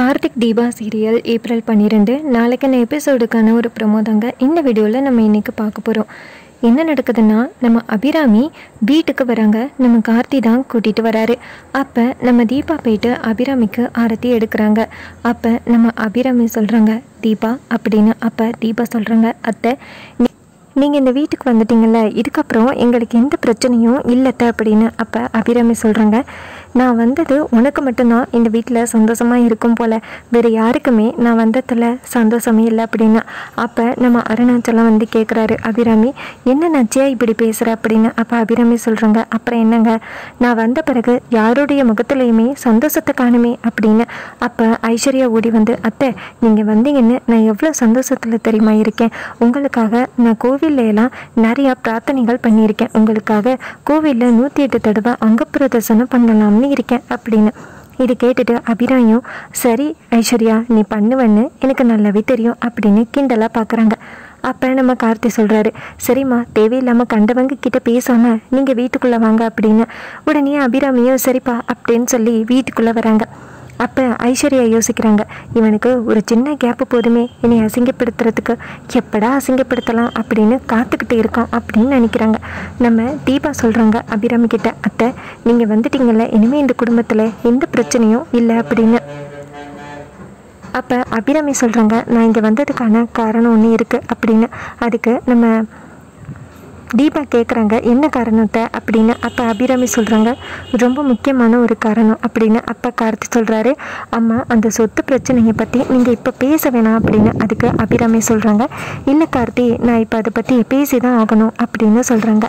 Karthik Deepa serial April பன்னிரெண்டு நாளைக்கான எபிசோடுக்கான ஒரு ப்ரொமோ தாங்க இந்த வீடியோவில் நம்ம இன்றைக்கி பார்க்க போகிறோம் என்ன நடக்குதுன்னா நம்ம அபிராமி வீட்டுக்கு வராங்க நம்ம கார்த்தி தான் கூட்டிகிட்டு வராரு அப்போ நம்ம தீபா போயிட்டு அபிராமிக்கு ஆரத்தி எடுக்கிறாங்க அப்போ நம்ம அபிராமி சொல்கிறாங்க தீபா அப்படின்னு அப்போ தீபா சொல்கிறாங்க அத்தை நீ- நீங்கள் இந்த வீட்டுக்கு வந்துட்டீங்கல்ல இதுக்கப்புறம் எங்களுக்கு எந்த பிரச்சனையும் இல்லத்த அப்படின்னு அப்போ அபிராமி சொல்கிறாங்க நான் வந்தது உனக்கு மட்டும்தான் இந்த வீட்டில் சந்தோஷமாக இருக்கும் போல் வேறு யாருக்குமே நான் வந்ததில் சந்தோஷமே இல்லை அப்படின்னா அப்போ நம்ம அருணாச்சலம் வந்து கேட்குறாரு அபிராமி என்ன நச்சியா இப்படி பேசுகிற அப்படின்னு அப்போ அபிராமி சொல்கிறாங்க அப்புறம் என்னங்க நான் வந்த பிறகு யாருடைய முகத்துலையுமே சந்தோஷத்தை காணுமே அப்படின்னு அப்போ ஐஸ்வர்யா ஓடி வந்து அத்தை நீங்கள் வந்தீங்கன்னு நான் எவ்வளோ சந்தோஷத்தில் தெரியுமா இருக்கேன் உங்களுக்காக நான் கோவில்ல எல்லாம் நிறையா பிரார்த்தனைகள் பண்ணியிருக்கேன் உங்களுக்காக கோவிலில் நூற்றி எட்டு தடவை அங்க பிரதர்சனம் பண்ணலாம்னு இருக்கேன் அப்படின்னு இது கேட்டுட்டு அபிராயும் சரி ஐஸ்வர்யா நீ பண்ணுவேன்னு எனக்கு நல்லாவே தெரியும் அப்படின்னு கிண்டலாக பார்க்குறாங்க அப்போ நம்ம கார்த்தி சொல்கிறாரு சரிம்மா தேவையில்லாமல் கண்டவங்க கிட்ட பேசாமல் நீங்கள் வீட்டுக்குள்ளே வாங்க அப்படின்னு உடனே அபிராமியும் சரிப்பா அப்படின்னு சொல்லி வீட்டுக்குள்ளே வராங்க அப்போ ஐஸ்வர்யா யோசிக்கிறாங்க இவனுக்கு ஒரு சின்ன கேப்பு போதுமே என்னை அசிங்கப்படுத்துறதுக்கு எப்படா அசிங்கப்படுத்தலாம் அப்படின்னு காத்துக்கிட்டு இருக்கான் அப்படின்னு நினைக்கிறாங்க நம்ம தீபா சொல்கிறாங்க அபிராமி கிட்ட அத்தை நீங்கள் வந்துட்டீங்கல்ல இனிமேல் இந்த குடும்பத்தில் எந்த பிரச்சனையும் இல்லை அப்படின்னு அப்போ அபிராமி சொல்கிறாங்க நான் இங்கே வந்ததுக்கான காரணம் ஒன்று இருக்குது அப்படின்னு அதுக்கு நம்ம தீபா கேட்குறாங்க என்ன காரணத்தை அப்படின்னு அப்போ அபிராமி சொல்கிறாங்க ரொம்ப முக்கியமான ஒரு காரணம் அப்படின்னு அப்பா கார்த்தி சொல்கிறாரு அம்மா அந்த சொத்து பிரச்சனையை பற்றி நீங்கள் இப்போ பேச வேணாம் அப்படின்னு அதுக்கு அபிராமி சொல்கிறாங்க இல்லை கார்த்தி நான் இப்போ அதை பற்றி பேசி தான் ஆகணும் அப்படின்னு சொல்கிறாங்க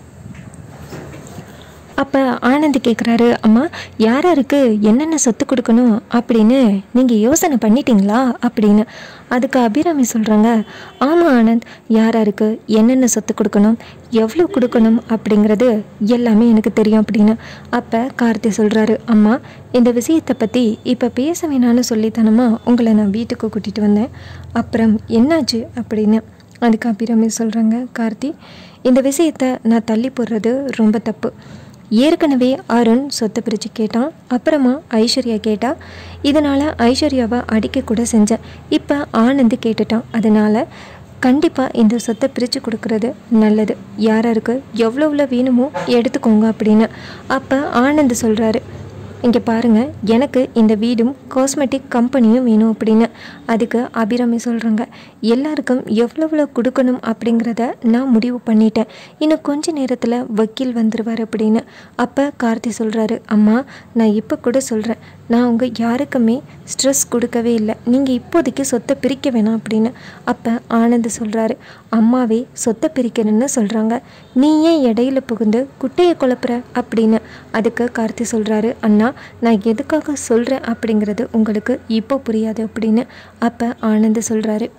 அப்போ ஆனந்த் கேட்குறாரு அம்மா யார் யாருக்கு என்னென்ன சொத்து கொடுக்கணும் அப்படின்னு நீங்கள் யோசனை பண்ணிட்டீங்களா அப்படின்னு அதுக்கு அபிராமி சொல்கிறாங்க ஆமாம் ஆனந்த் யார் யாருக்கு என்னென்ன சொத்து கொடுக்கணும் எவ்வளோ கொடுக்கணும் அப்படிங்கிறது எல்லாமே எனக்கு தெரியும் அப்படின்னு அப்போ கார்த்தி சொல்கிறாரு அம்மா இந்த விஷயத்தை பற்றி இப்போ பேச வேணான்னு சொல்லித்தானம்மா உங்களை நான் வீட்டுக்கு கூட்டிகிட்டு வந்தேன் அப்புறம் என்னாச்சு அப்படின்னு அதுக்கு அபிராமி சொல்கிறாங்க கார்த்தி இந்த விஷயத்தை நான் தள்ளி போடுறது ரொம்ப தப்பு ஏற்கனவே அருண் சொத்தை பிரித்து கேட்டான் அப்புறமா ஐஸ்வர்யா கேட்டா இதனால் ஐஸ்வர்யாவை அடிக்க கூட செஞ்சேன் இப்போ ஆனந்த் கேட்டுட்டான் அதனால் கண்டிப்பாக இந்த சொத்தை பிரித்து கொடுக்கறது நல்லது யார் யாருக்கு எவ்வளோ எவ்வளோ வேணுமோ எடுத்துக்கோங்க அப்படின்னு அப்போ ஆனந்த் சொல்கிறாரு இங்கே பாருங்கள் எனக்கு இந்த வீடும் காஸ்மெட்டிக் கம்பெனியும் வேணும் அப்படின்னு அதுக்கு அபிராமி சொல்கிறாங்க எல்லாருக்கும் எவ்வளோ கொடுக்கணும் அப்படிங்கிறத நான் முடிவு பண்ணிட்டேன் இன்னும் கொஞ்ச நேரத்தில் வக்கீல் வந்துடுவார் அப்படின்னு அப்போ கார்த்தி சொல்கிறாரு அம்மா நான் இப்போ கூட சொல்கிறேன் நான் உங்கள் யாருக்குமே ஸ்ட்ரெஸ் கொடுக்கவே இல்லை நீங்கள் இப்போதைக்கு சொத்தை பிரிக்க வேணாம் அப்படின்னு அப்போ ஆனந்த் சொல்கிறாரு அம்மாவே சொத்தை பிரிக்கிறேன்னு சொல்கிறாங்க நீ ஏன் இடையில புகுந்து குட்டையை குழப்புற அப்படின்னு அதுக்கு கார்த்தி சொல்கிறாரு அண்ணா நான் எதுக்காக சொல்கிறேன் அப்படிங்கிறது உங்களுக்கு இப்போ புரியாது அப்படின்னு அப்போ ஆனந்த் சொல்கிறாரு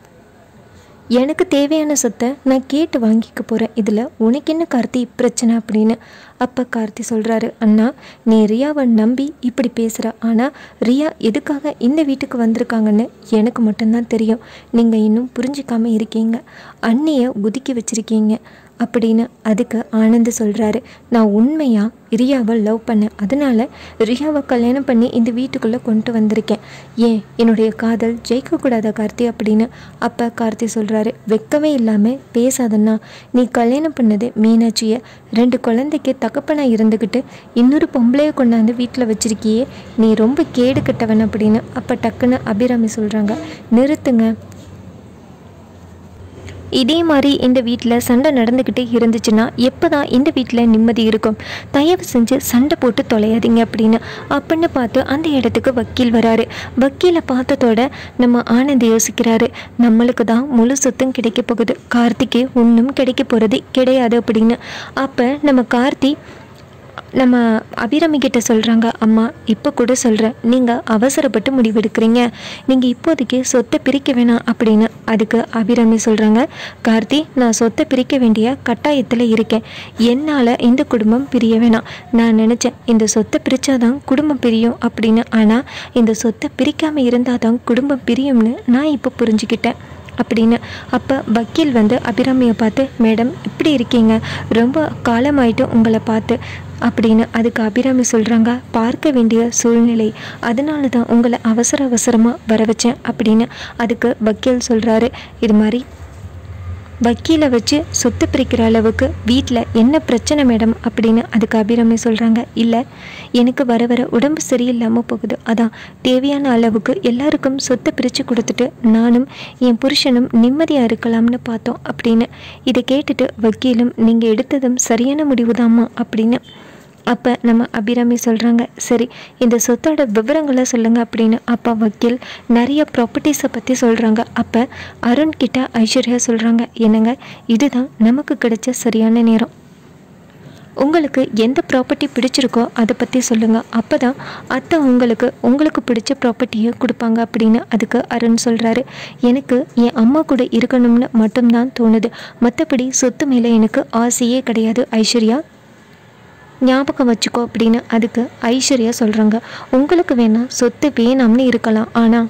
எனக்கு தேவையான சொத்தை நான் கேட்டு வாங்கிக்க போகிறேன் இதில் உனக்கு என்ன கார்த்தி பிரச்சனை அப்படின்னு அப்போ கார்த்தி சொல்கிறாரு அண்ணா நீ ரியாவை நம்பி இப்படி பேசுகிற ஆனால் ரியா எதுக்காக இந்த வீட்டுக்கு வந்திருக்காங்கன்னு எனக்கு மட்டும்தான் தெரியும் நீங்கள் இன்னும் புரிஞ்சிக்காம இருக்கீங்க அண்ணியை ஒதுக்கி வச்சிருக்கீங்க அப்படின்னு அதுக்கு ஆனந்த் சொல்கிறாரு நான் உண்மையாக ரியாவை லவ் பண்ணேன் அதனால ரியாவை கல்யாணம் பண்ணி இந்த வீட்டுக்குள்ளே கொண்டு வந்திருக்கேன் ஏன் என்னுடைய காதல் ஜெயிக்கக்கூடாதா கார்த்தி அப்படின்னு அப்போ கார்த்தி சொல்கிறாரு வெக்கமே இல்லாமல் பேசாதண்ணா நீ கல்யாணம் பண்ணது மீனாட்சியை ரெண்டு குழந்தைக்கு தகப்பனாக இருந்துக்கிட்டு இன்னொரு பொம்பளையை கொண்டாந்து வீட்டில் வச்சிருக்கியே நீ ரொம்ப கேடு கெட்டவன் அப்படின்னு அப்போ டக்குன்னு அபிராமி சொல்கிறாங்க நிறுத்துங்க இதே மாதிரி இந்த வீட்டில் சண்டை நடந்துக்கிட்டே இருந்துச்சுன்னா எப்போ தான் இந்த வீட்டில் நிம்மதி இருக்கும் தயவு செஞ்சு சண்டை போட்டு தொலையாதீங்க அப்படின்னு அப்படின்னு பார்த்து அந்த இடத்துக்கு வக்கீல் வராரு வக்கீலை பார்த்ததோட நம்ம ஆனந்த் யோசிக்கிறாரு நம்மளுக்கு தான் முழு சொத்தும் கிடைக்க போகுது கார்த்திக்கு ஒன்றும் கிடைக்க போகிறது கிடையாது அப்படின்னு அப்போ நம்ம கார்த்தி நம்ம அபிராமி கிட்ட சொல்கிறாங்க அம்மா இப்போ கூட சொல்கிறேன் நீங்கள் அவசரப்பட்டு முடிவெடுக்கிறீங்க நீங்கள் இப்போதைக்கு சொத்தை பிரிக்க வேணாம் அப்படின்னு அதுக்கு அபிராமி சொல்கிறாங்க கார்த்தி நான் சொத்தை பிரிக்க வேண்டிய கட்டாயத்தில் இருக்கேன் என்னால் இந்த குடும்பம் பிரிய வேணாம் நான் நினச்சேன் இந்த சொத்தை பிரித்தாதான் குடும்பம் பிரியும் அப்படின்னு ஆனால் இந்த சொத்தை பிரிக்காமல் இருந்தால் தான் குடும்பம் பிரியும்னு நான் இப்போ புரிஞ்சுக்கிட்டேன் அப்படின்னு அப்போ வக்கீல் வந்து அபிராமியை பார்த்து மேடம் இப்படி இருக்கீங்க ரொம்ப காலமாயிட்டு உங்களை பார்த்து அப்படின்னு அதுக்கு அபிராமி சொல்கிறாங்க பார்க்க வேண்டிய சூழ்நிலை அதனால தான் உங்களை அவசர அவசரமாக வர வச்சேன் அப்படின்னு அதுக்கு வக்கீல் சொல்கிறாரு இது மாதிரி வக்கீலை வச்சு சொத்து பிரிக்கிற அளவுக்கு வீட்டில் என்ன பிரச்சனை மேடம் அப்படின்னு அதுக்கு அபிராமி சொல்கிறாங்க இல்லை எனக்கு வர வர உடம்பு சரியில்லாமல் போகுது அதான் தேவையான அளவுக்கு எல்லாருக்கும் சொத்தை பிரித்து கொடுத்துட்டு நானும் என் புருஷனும் நிம்மதியாக இருக்கலாம்னு பார்த்தோம் அப்படின்னு இதை கேட்டுட்டு வக்கீலும் நீங்கள் எடுத்ததும் சரியான முடிவுதாம்மா அப்படின்னு அப்போ நம்ம அபிராமி சொல்கிறாங்க சரி இந்த சொத்தோட விவரங்களை சொல்லுங்கள் அப்படின்னு அப்போ வக்கீல் நிறைய ப்ராப்பர்ட்டிஸை பற்றி சொல்கிறாங்க அப்போ அருண் கிட்ட ஐஸ்வர்யா சொல்கிறாங்க என்னங்க இதுதான் நமக்கு கிடைச்ச சரியான நேரம் உங்களுக்கு எந்த ப்ராப்பர்ட்டி பிடிச்சிருக்கோ அதை பற்றி சொல்லுங்கள் அப்போ தான் அத்தை உங்களுக்கு உங்களுக்கு பிடிச்ச ப்ராப்பர்ட்டியை கொடுப்பாங்க அப்படின்னு அதுக்கு அருண் சொல்கிறாரு எனக்கு என் அம்மா கூட இருக்கணும்னு மட்டும்தான் தோணுது மற்றபடி சொத்து மேலே எனக்கு ஆசையே கிடையாது ஐஸ்வர்யா ஞாபகம் வச்சுக்கோ அப்படின்னு அதுக்கு ஐஸ்வர்யா சொல்கிறாங்க உங்களுக்கு வேணா சொத்து வேணாம்னு இருக்கலாம் ஆனால்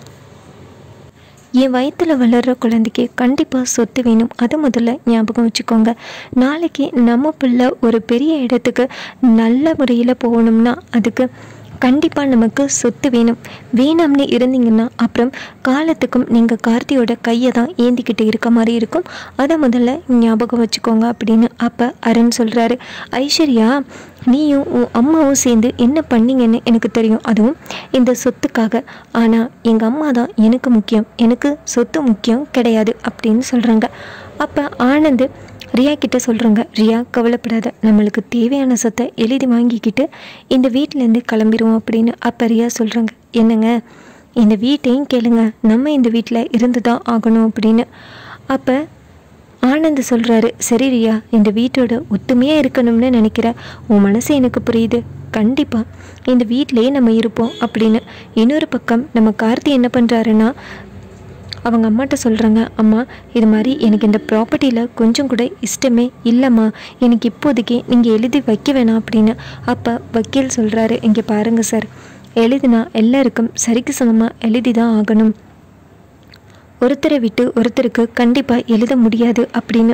என் வயிற்றில் வளர்கிற குழந்தைக்கு கண்டிப்பாக சொத்து வேணும் அதை முதல்ல ஞாபகம் வச்சுக்கோங்க நாளைக்கு நம்ம பிள்ளை ஒரு பெரிய இடத்துக்கு நல்ல முறையில் போகணும்னா அதுக்கு கண்டிப்பாக நமக்கு சொத்து வேணும் வேணாம்னு இருந்தீங்கன்னா அப்புறம் காலத்துக்கும் நீங்கள் கார்த்தியோட கையை தான் ஏந்திக்கிட்டு இருக்க மாதிரி இருக்கும் அதை முதல்ல ஞாபகம் வச்சுக்கோங்க அப்படின்னு அப்போ அருண் சொல்கிறாரு ஐஸ்வர்யா நீயும் உன் அம்மாவும் சேர்ந்து என்ன பண்ணீங்கன்னு எனக்கு தெரியும் அதுவும் இந்த சொத்துக்காக ஆனால் எங்கள் அம்மா தான் எனக்கு முக்கியம் எனக்கு சொத்து முக்கியம் கிடையாது அப்படின்னு சொல்கிறாங்க அப்போ ஆனந்த் ரியா கிட்ட சொல்கிறாங்க ரியா கவலைப்படாத நம்மளுக்கு தேவையான சொத்தை எழுதி வாங்கிக்கிட்டு இந்த வீட்டிலேருந்து கிளம்பிடுவோம் அப்படின்னு அப்போ ரியா சொல்கிறாங்க என்னங்க இந்த வீட்டையும் கேளுங்க நம்ம இந்த வீட்டில் இருந்து தான் ஆகணும் அப்படின்னு அப்போ ஆனந்த் சொல்கிறாரு சரி ரியா இந்த வீட்டோட ஒத்துமையாக இருக்கணும்னு நினைக்கிற உன் மனசு எனக்கு புரியுது கண்டிப்பாக இந்த வீட்டிலேயே நம்ம இருப்போம் அப்படின்னு இன்னொரு பக்கம் நம்ம கார்த்தி என்ன பண்ணுறாருன்னா அவங்க அம்மாட்ட சொல்கிறாங்க அம்மா இது மாதிரி எனக்கு இந்த ப்ராப்பர்ட்டியில் கொஞ்சம் கூட இஷ்டமே இல்லைம்மா எனக்கு இப்போதைக்கு நீங்கள் எழுதி வைக்க வேணாம் அப்படின்னு அப்போ வக்கீல் சொல்கிறாரு இங்கே பாருங்கள் சார் எழுதினா எல்லாருக்கும் சரிக்கு சமமாக எழுதி தான் ஆகணும் ஒருத்தரை விட்டு ஒருத்தருக்கு கண்டிப்பாக எழுத முடியாது அப்படின்னு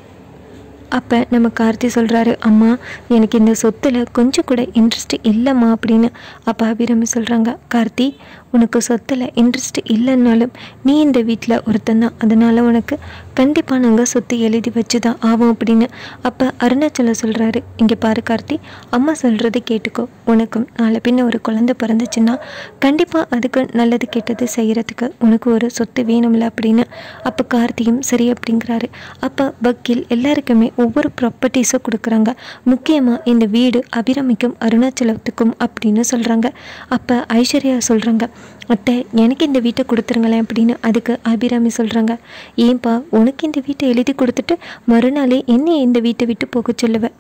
அப்போ நம்ம கார்த்தி சொல்கிறாரு அம்மா எனக்கு இந்த சொத்தில் கொஞ்சம் கூட இன்ட்ரெஸ்ட் இல்லைம்மா அப்படின்னு அப்போ அபிராமி சொல்கிறாங்க கார்த்தி உனக்கு சொத்தில் இன்ட்ரெஸ்ட் இல்லைன்னாலும் நீ இந்த வீட்டில் ஒருத்தன் தான் அதனால் உனக்கு கண்டிப்பாக நாங்கள் சொத்து எழுதி வச்சு தான் ஆவோம் அப்படின்னு அப்போ அருணாச்சலம் சொல்கிறாரு இங்கே பாரு கார்த்தி அம்மா சொல்கிறத கேட்டுக்கோ உனக்கும் நாளை பின்ன ஒரு குழந்தை பிறந்துச்சுன்னா கண்டிப்பாக அதுக்கு நல்லது கெட்டது செய்கிறதுக்கு உனக்கு ஒரு சொத்து வேணும்ல அப்படின்னு அப்போ கார்த்தியும் சரி அப்படிங்கிறாரு அப்போ வக்கீல் எல்லாருக்குமே ஒவ்வொரு ப்ராப்பர்ட்டிஸும் கொடுக்குறாங்க முக்கியமாக இந்த வீடு அபிராமிக்கும் அருணாச்சலத்துக்கும் அப்படின்னு சொல்கிறாங்க அப்போ ஐஸ்வர்யா சொல்கிறாங்க அத்தை எனக்கு இந்த வீட்டை கொடுத்துருங்களேன் அப்படின்னு அதுக்கு அபிராமி சொல்கிறாங்க ஏன்பா உனக்கு இந்த வீட்டை எழுதி கொடுத்துட்டு மறுநாளே என்னை இந்த வீட்டை விட்டு போக சொல்லுவேன்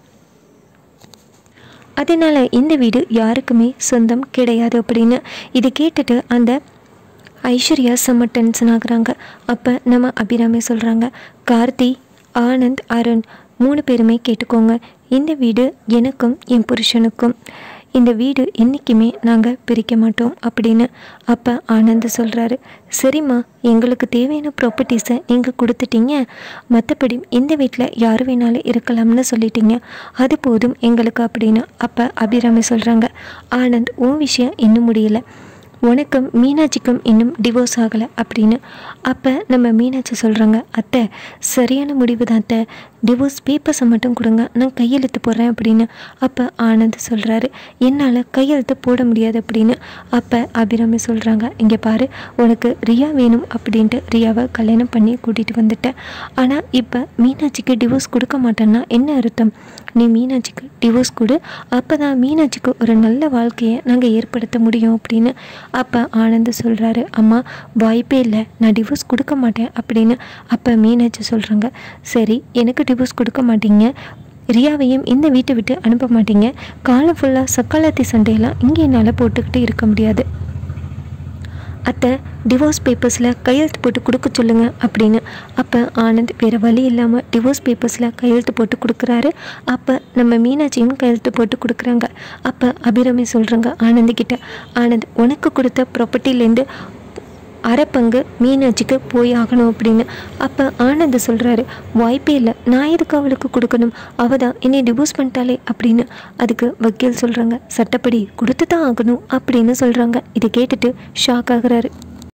அதனால் இந்த வீடு யாருக்குமே சொந்தம் கிடையாது அப்படின்னு இதை கேட்டுட்டு அந்த ஐஸ்வர்யா செம்ம டென்ஷன் ஆகுறாங்க அப்போ நம்ம அபிராமி சொல்கிறாங்க கார்த்தி ஆனந்த் அருண் மூணு பேருமே கேட்டுக்கோங்க இந்த வீடு எனக்கும் என் புருஷனுக்கும் இந்த வீடு என்றைக்குமே நாங்கள் பிரிக்க மாட்டோம் அப்படின்னு அப்போ ஆனந்த் சொல்கிறாரு சரிம்மா எங்களுக்கு தேவையான ப்ராப்பர்ட்டிஸை நீங்கள் கொடுத்துட்டீங்க மற்றபடி இந்த வீட்டில் யார் வேணாலும் இருக்கலாம்னு சொல்லிட்டீங்க அது போதும் எங்களுக்கு அப்படின்னு அப்போ அபிராமி சொல்கிறாங்க ஆனந்த் உன் விஷயம் இன்னும் முடியலை உனக்கும் மீனாட்சிக்கும் இன்னும் டிவோர்ஸ் ஆகலை அப்படின்னு அப்போ நம்ம மீனாட்சி சொல்கிறாங்க அத்தை சரியான முடிவு தான் அத்தை டிவோர்ஸ் பேப்பர்ஸை மட்டும் கொடுங்க நான் கையெழுத்து போடுறேன் அப்படின்னு அப்போ ஆனந்த் சொல்கிறாரு என்னால் கையெழுத்து போட முடியாது அப்படின்னு அப்போ அபிராமி சொல்கிறாங்க இங்கே பாரு உனக்கு ரியா வேணும் அப்படின்ட்டு ரியாவை கல்யாணம் பண்ணி கூட்டிகிட்டு வந்துட்டேன் ஆனால் இப்போ மீனாட்சிக்கு டிவோர்ஸ் கொடுக்க மாட்டேன்னா என்ன அர்த்தம் நீ மீனாட்சிக்கு டிவோர்ஸ் கொடு அப்போ தான் மீனாட்சிக்கு ஒரு நல்ல வாழ்க்கையை நாங்கள் ஏற்படுத்த முடியும் அப்படின்னு அப்போ ஆனந்த் சொல்கிறாரு அம்மா வாய்ப்பே இல்லை நான் டிவோர்ஸ் கொடுக்க மாட்டேன் அப்படின்னு அப்போ மீனாட்சி சொல்கிறாங்க சரி எனக்கு டிவோர்ஸ் கொடுக்க மாட்டீங்க ரியாவையும் இந்த வீட்டை விட்டு அனுப்ப மாட்டீங்க காலம் ஃபுல்லாக சக்காலத்தி சண்டையெல்லாம் இங்கே என்னால் போட்டுக்கிட்டு இருக்க முடியாது அத்தை டிவோர்ஸ் பேப்பர்ஸில் கையெழுத்து போட்டு கொடுக்க சொல்லுங்க அப்படின்னு அப்போ ஆனந்த் வேறு வழி இல்லாமல் டிவோர்ஸ் பேப்பர்ஸில் கையெழுத்து போட்டு கொடுக்குறாரு அப்போ நம்ம மீனாட்சியும் கையெழுத்து போட்டு கொடுக்குறாங்க அப்போ அபிராமி சொல்கிறாங்க ஆனந்த் கிட்ட ஆனந்த் உனக்கு கொடுத்த ப்ராப்பர்ட்டிலேருந்து அரை பங்கு மீனாட்சிக்கு போய் ஆகணும் அப்படின்னு அப்போ ஆனந்த் சொல்கிறாரு வாய்ப்பே இல்லை நான் எதுக்கு அவளுக்கு கொடுக்கணும் அவள் தான் என்னை டிவோர்ஸ் பண்ணிட்டாலே அப்படின்னு அதுக்கு வக்கீல் சொல்கிறாங்க சட்டப்படி கொடுத்து தான் ஆகணும் அப்படின்னு சொல்கிறாங்க இதை கேட்டுட்டு ஷாக் ஆகுறாரு